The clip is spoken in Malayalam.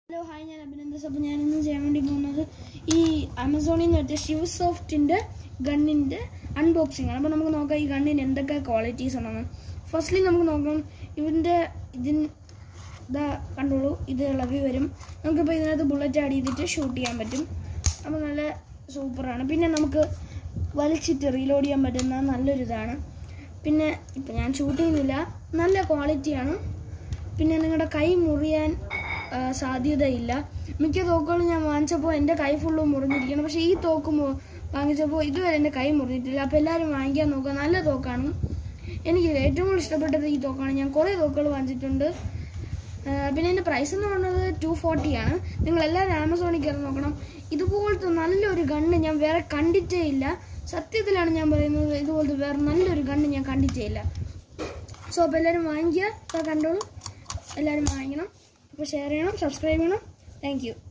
ഹലോ ഹായ് ഞാൻ അഭിനന്ദസ് അപ്പോൾ ഞാനിന്ന് ചെയ്യാൻ വേണ്ടി പോകുന്നത് ഈ ആമസോണിൽ നിന്ന് എടുത്ത ഷിവ് സോഫ്റ്റിൻ്റെ ഗണ്ണിൻ്റെ അൺബോക്സിംഗ് ആണ് അപ്പോൾ നമുക്ക് നോക്കാം ഈ ഗണ്ണിന് എന്തൊക്കെ ക്വാളിറ്റീസ് ഉണ്ടെന്ന് ഫസ്റ്റ്ലി നമുക്ക് നോക്കാം ഇതിൻ്റെ ഇതിന് ഇതാ കണ്ടോളൂ ഇത് ഇളവി വരും നമുക്കിപ്പോൾ ഇതിനകത്ത് ബുള്ളറ്റ് ആഡ് ചെയ്തിട്ട് ഷൂട്ട് ചെയ്യാൻ പറ്റും അപ്പോൾ നല്ല സൂപ്പറാണ് പിന്നെ നമുക്ക് വലിച്ചിട്ട് റീലോഡ് ചെയ്യാൻ പറ്റുന്ന നല്ലൊരു ഇതാണ് പിന്നെ ഇപ്പം ഞാൻ ഷൂട്ട് ചെയ്യുന്നില്ല നല്ല ക്വാളിറ്റിയാണ് പിന്നെ നിങ്ങളുടെ കൈ മുറിയാൻ ആ, സാധ്യതയില്ല മിക്ക തോക്കുകളും ഞാൻ വാങ്ങിച്ചപ്പോൾ എൻ്റെ കൈ ഫുള്ള് മുറിഞ്ഞിരിക്കണം പക്ഷേ ഈ തോക്ക് മു- വാങ്ങിച്ചപ്പോൾ ഇതുവരെ എൻ്റെ കൈ മുറിഞ്ഞിട്ടില്ല അപ്പോൾ എല്ലാവരും വാങ്ങിക്കാൻ നോക്കുക നല്ല തോക്കാണ് എനിക്ക് ഏറ്റവും കൂടുതൽ ഇഷ്ടപ്പെട്ടത് ഈ തോക്കാണ് ഞാൻ കുറേ തോക്കുകൾ വാങ്ങിച്ചിട്ടുണ്ട് ആ, പിന്നെ എൻ്റെ പ്രൈസ് എന്ന് പറയുന്നത് ടു ഫോർട്ടി ആണ് നിങ്ങൾ എല്ലാവരും ആമസോണിൽ കയറി നോക്കണം ഇതുപോലത്തെ നല്ലൊരു ഗണ്ണ് ഞാൻ വേറെ കണ്ടിട്ടേ ഇല്ല സത്യത്തിലാണ് ഞാൻ പറയുന്നത് ഇതുപോലത്തെ വേറെ നല്ലൊരു ഗണ്ണ് ഞാൻ കണ്ടിട്ടേ ഇല്ല സോ അപ്പോൾ എല്ലാവരും വാങ്ങിക്കുക അപ്പോൾ കണ്ടോളൂ എല്ലാവരും വാങ്ങിക്കണം അപ്പോൾ ഷെയർ ചെയ്യണം സബ്സ്ക്രൈബ് ചെയ്യണം താങ്ക് യു